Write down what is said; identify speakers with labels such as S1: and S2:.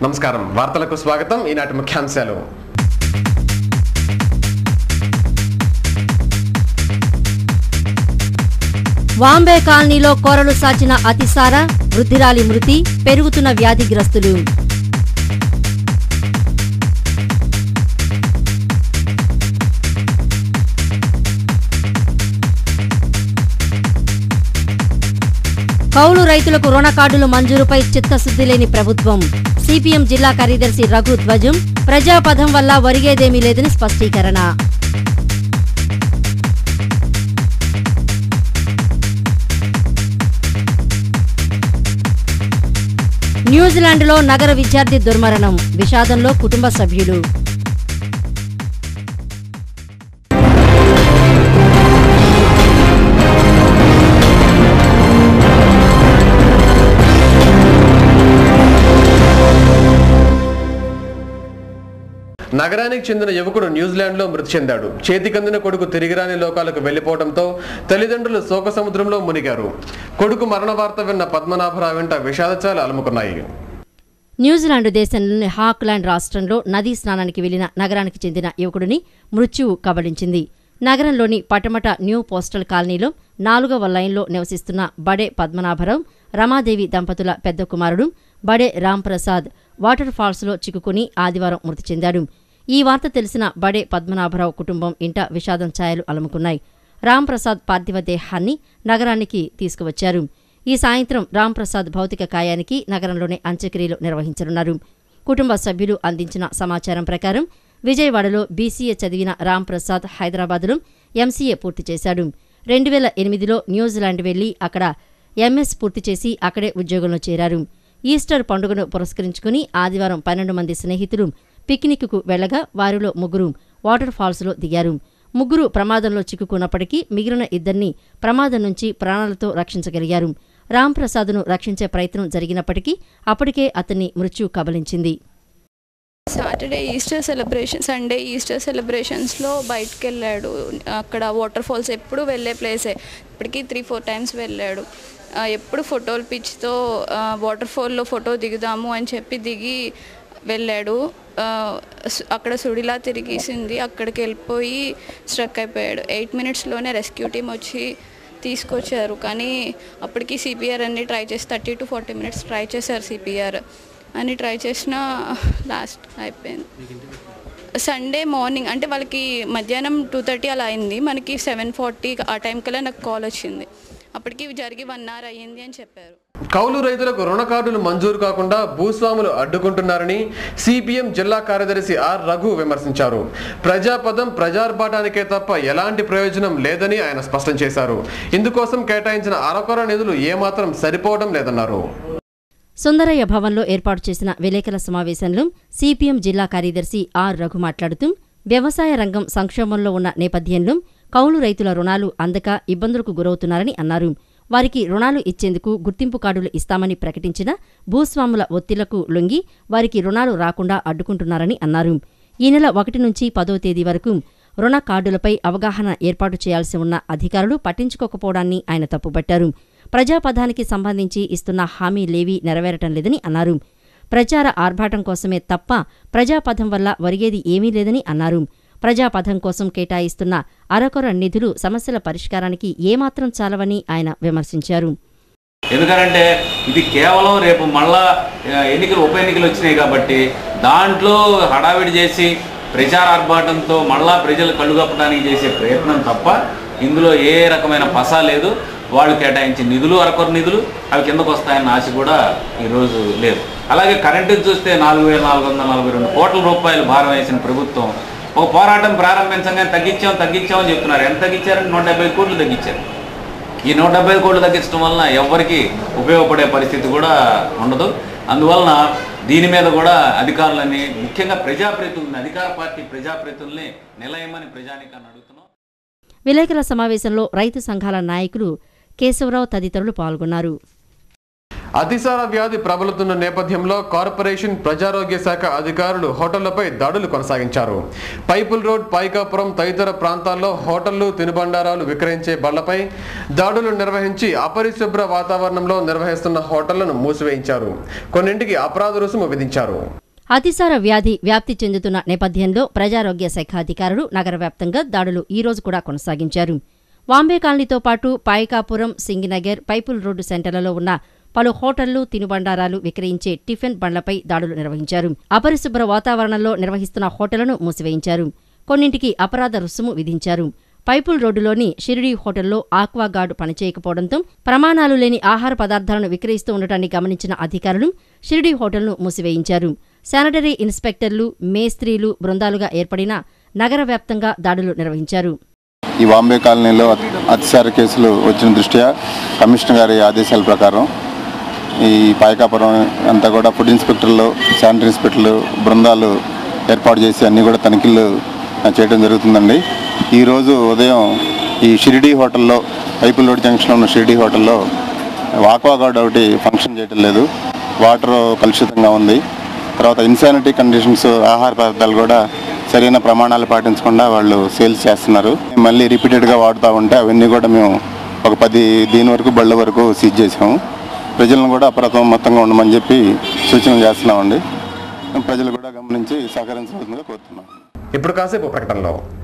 S1: నమస్కారం వార్తలకు స్వాగతం ఈనాటి ముఖ్యాంశాలు
S2: వాంబే కాలనీలో కోరలు సాచిన అతిసార వృద్ధిరాలి మృతి పెరుగుతున్న వ్యాధిగ్రస్తులు కౌలు రైతులకు రుణ కార్డులు మంజూరుపై చిత్తశుద్ధి లేని ప్రభుత్వం సిపిఎం జిల్లా కార్యదర్శి రఘు ధ్వజం ప్రజాపథం వల్ల ఒరిగేదేమీ లేదని స్పష్టీకరణ న్యూజిలాండ్లో నగర విద్యార్థి దుర్మరణం విషాదంలో కుటుంబ సభ్యులు
S1: నగరానికి చెందిన యువకుడు న్యూజిలాండ్లో మృతి చెందాడు చేతికందిన కొడుకు తిరిగిరాని లోకాలకు వెళ్లిపోవడంతో తల్లిదండ్రులు శోక సముద్రంలో మునిగారు కొడుకు మరణ వార్త విన్న పద్మనాభరావు వెంట విషాదచాలు అలుముకున్నాయి
S2: న్యూజిలాండ్ దేశంలోని హాక్లాండ్ రాష్ట్రంలో నదీ స్నానానికి వెళ్లిన నగరానికి చెందిన యువకుడిని మృత్యువు కబళించింది నగరంలోని పటమట న్యూ పోస్టల్ కాలనీలో నాలుగవ లైన్లో నివసిస్తున్న బడే పద్మనాభరావు రమాదేవి దంపతుల పెద్ద కుమారుడు బడే రాంప్రసాద్ వాటర్ ఫాల్స్లో చిక్కుకుని ఆదివారం మృతి చెందాడు ఈ వార్త తెలిసిన బడే పద్మనాభరావు కుటుంబం ఇంట విషాదం ఛాయలు అలుముకున్నాయి రాంప్రసాద్ పార్థివ దేహాన్ని నగరానికి తీసుకువచ్చారు ఈ సాయంత్రం రాంప్రసాద్ భౌతిక కాయానికి నగరంలోని అంత్యక్రియలు నిర్వహించనున్నారు కుటుంబ సభ్యులు అందించిన సమాచారం ప్రకారం విజయవాడలో బీసీఏ చదివిన రాంప్రసాద్ హైదరాబాద్లో ఎంసీఏ పూర్తి చేశాడు రెండు వేల ఎనిమిదిలో న్యూజిలాండ్ వెళ్లి అక్కడ ఎంఎస్ పూర్తి చేసి అక్కడే ఉద్యోగంలో చేరారు ఈస్టర్ పండుగను పురస్కరించుకుని ఆదివారం పన్నెండు మంది స్నేహితులు పిక్నిక్కు వెళ్లగా వారిలో ముగ్గురు వాటర్ ఫాల్స్లో దిగారు ముగ్గురు ప్రమాదంలో చిక్కుకున్నప్పటికీ మిగిలిన ఇద్దరిని ప్రమాదం నుంచి ప్రాణాలతో రక్షించగలిగారు రాంప్రసాద్ను రక్షించే ప్రయత్నం జరిగినప్పటికీ అప్పటికే అతన్ని మృత్యు కబలించింది
S3: Saturday Easter celebration Sunday Easter సెలబ్రేషన్స్లో బయటకు వెళ్ళాడు అక్కడ వాటర్ ఫాల్స్ ఎప్పుడు వెళ్ళే ప్లేసే ఇప్పటికీ త్రీ ఫోర్ టైమ్స్ వెళ్ళాడు ఆ, ఎప్పుడు ఫోటోలు పిచ్చితో వాటర్ ఫాల్లో ఫోటో దిగుదాము అని చెప్పి దిగి వెళ్ళాడు ఆ, సు- అక్కడ సుడిలా తిరిగేసింది అక్కడికి వెళ్ళిపోయి స్ట్రక్ అయిపోయాడు ఎయిట్ మినిట్స్లోనే రెస్క్యూ టీం వచ్చి తీసుకొచ్చారు కానీ అప్పటికి సిపిఆర్ అన్ని ట్రై చేసి thirty to forty minutes try చేశారు సిపిఆర్ అని ట్రై చేసినా లాస్ట్ అయిపోయింది సండే మార్నింగ్ అంటే వాళ్ళకి మధ్యాహ్నం టూ థర్టీ అలా అయింది మనకి సెవెన్ ఫార్టీ ఆ టైం కల్లా నాకు కాల్ వచ్చింది అప్పటికి జరిగి వన్ అవర్ అయ్యింది అని చెప్పారు
S1: కౌలు రైతులకు రుణ కార్డులు మంజూరు కాకుండా భూస్వాములు అడ్డుకుంటున్నారని సిపిఎం జిల్లా కార్యదర్శి ఆర్ రఘు విమర్శించారు ప్రజాపదం ప్రజార్భాటానికే తప్ప ఎలాంటి ప్రయోజనం లేదని ఆయన స్పష్టం చేశారు ఇందుకోసం కేటాయించిన అరకొర నిధులు ఏమాత్రం సరిపోవడం లేదన్నారు
S2: సుందరయ్య భవన్లో ఏర్పాటు చేసిన విలేకరుల సమావేశంలో సిపిఎం జిల్లా కార్యదర్శి ఆర్ రఘు మాట్లాడుతూ వ్యవసాయ రంగం సంక్షోభంలో ఉన్న నేపథ్యంలో కౌలు రైతుల రుణాలు అందక ఇబ్బందులకు గురవుతున్నారని అన్నారు వారికి రుణాలు ఇచ్చేందుకు గుర్తింపు కార్డులు ఇస్తామని ప్రకటించిన భూస్వాముల ఒత్తిళ్లకు లొంగి వారికి రుణాలు రాకుండా అడ్డుకుంటున్నారని అన్నారు ఈ నెల ఒకటి నుంచి పదో తేదీ వరకు రుణ కార్డులపై అవగాహన ఏర్పాటు చేయాల్సి ఉన్న అధికారులు పట్టించుకోకపోవడాన్ని ఆయన తప్పుబట్టారు ప్రజాపథానికి సంబంధించి ఇస్తున్న హామీలేవీ నెరవేరటం లేదని అన్నారు ప్రచార ఆర్భాటం కోసమే తప్ప ప్రజాపథం వల్ల ఒరిగేది ఏమీ లేదని అన్నారు ప్రజాపథం కోసం కేటాయిస్తున్న అరకొర నిధులు సమస్యల పరిష్కారానికి ఏమాత్రం చాలవని ఆయన విమర్శించారు
S4: ఎందుకంటే ఇది కేవలం రేపు మళ్ళా ఆ, ఎన్నికలు ఉప ఎన్నికలు వచ్చినాయి కాబట్టి దాంట్లో హడావిడి చేసి ప్రచార ఆర్భాటంతో మళ్ళా ప్రజలు కళ్ళుగప్పడానికి చేసే ప్రయత్నం తప్ప ఇందులో ఏ రకమైన పసా లేదు వాళ్ళు కేటాయించిన నిధులు అరకొర నిధులు అవి కిందకు వస్తాయన్న ఆశ కూడా ఈరోజు లేదు అలాగే కరెంటు చూస్తే నాలుగు వేల నాలుగు వందల నలభై రెండు కోట్ల రూపాయలు భారం వేసిన ప్రభుత్వం ఒక పోరాటం ప్రారంభించగానే తగ్గించాం తగ్గించామని చెప్తున్నారు ఎంత తగ్గించారంటే నూట డెబ్బై కోట్లు తగ్గించారు ఈ నూట డెబ్బై కోట్లు తగ్గించడం వలన ఎవరికి ఉపయోగపడే పరిస్థితి కూడా ఉండదు అందువలన దీని మీద కూడా అధికారులని ముఖ్యంగా ప్రజాప్రతినిధులని అధికార పార్టీ ప్రజాప్రతినిధుల్ని నిలయమని ప్రజానికాన్ని అడుగుతున్నాం
S2: విలేకరుల సమావేశంలో రైతు సంఘాల నాయకులు కేశవరావు తదితరులు పాల్గొన్నారు
S1: అతిసార వ్యాధి ప్రబలుతున్న నేపథ్యంలో కార్పొరేషన్ ప్రజారోగ్య శాఖ అధికారులు హోటళ్లపై దాడులు కొనసాగించారు పైపుల్ రోడ్ పైకాపురం తదితర ప్రాంతాల్లో హోటళ్లు తినుబండారాలు విక్రయించే బళ్లపై దాడులు నిర్వహించి అపరిశుభ్ర వాతావరణంలో నిర్వహిస్తున్న హోటళ్లను మూసివేయించారు కొన్నింటికి అపరాధ రుసుము విధించారు
S2: అతిసార వ్యాధి వ్యాప్తి చెందుతున్న నేపథ్యంలో ప్రజారోగ్య శాఖ అధికారులు నగర వ్యాప్తంగా దాడులు ఈ రోజు కూడా కొనసాగించారు వాంబే కాలనీతో పాటు పాయికాపురం సింగినగర్ పైపుల్ రోడ్డు సెంటర్లలో ఉన్న పలు హోటళ్లు తినుబండారాలు విక్రయించే టిఫిన్ బండ్లపై దాడులు నిర్వహించారు అపరిశుభ్ర వాతావరణంలో నిర్వహిస్తున్న హోటళ్లను మూసివేయించారు కొన్నింటికి అపరాధ రుసుము విధించారు పైపుల్ రోడ్డులోని షిరిడీ హోటల్లో ఆక్వా గార్డు పనిచేయకపోవడంతో ప్రమాణాలు లేని ఆహార పదార్థాలను విక్రయిస్తూ ఉండటాన్ని గమనించిన అధికారులు షిరిడీ హోటల్ను మూసివేయించారు శానిటరీ ఇన్స్పెక్టర్లు మేస్త్రీలు బృందాలుగా ఏర్పడిన నగర వ్యాప్తంగా దాడులు నిర్వహించారు
S5: ఈ వాంబే కాలనీలో అతి- అతిసార కేసులు వచ్చిన దృష్ట్యా కమిషనర్ గారి ఆదేశాల ప్రకారం ఈ పాయకాపురం అంతా కూడా ఫుడ్ ఇన్స్పెక్టర్లు శానిటరీ ఇన్స్పెక్టర్లు బృందాలు ఏర్పాటు చేసి అన్నీ కూడా తనిఖీలు ఆ, చేయడం జరుగుతుందండి ఈరోజు ఉదయం ఈ షిరిడీ హోటల్లో పైపుల్ రోడ్ జంక్షన్లో ఉన్న షిరిడీ హోటల్లో వాక్వా గార్డ్ ఒకటి ఫంక్షన్ చేయటం లేదు వాటర్ కలుషితంగా ఉంది తర్వాత ఇన్సానిటీ కండిషన్స్ ఆహార పదార్థాలు కూడా సరైన ప్రమాణాలు పాటించకుండా వాళ్ళు సేల్స్ చేస్తున్నారు మళ్ళీ రిపీటెడ్గా వాడుతూ ఉంటే అవన్నీ కూడా మేము ఒక పది దీని వరకు బళ్ళ వరకు సీజ్ చేసాము ప్రజలను కూడా అప్రమత్తంగా ఉండమని చెప్పి సూచనలు చేస్తున్నామండి ప్రజలు కూడా గమనించి సహకరించవలసిందిగా కోరుతున్నాం
S1: ఇప్పుడు కాసేపు ప్రకటనలో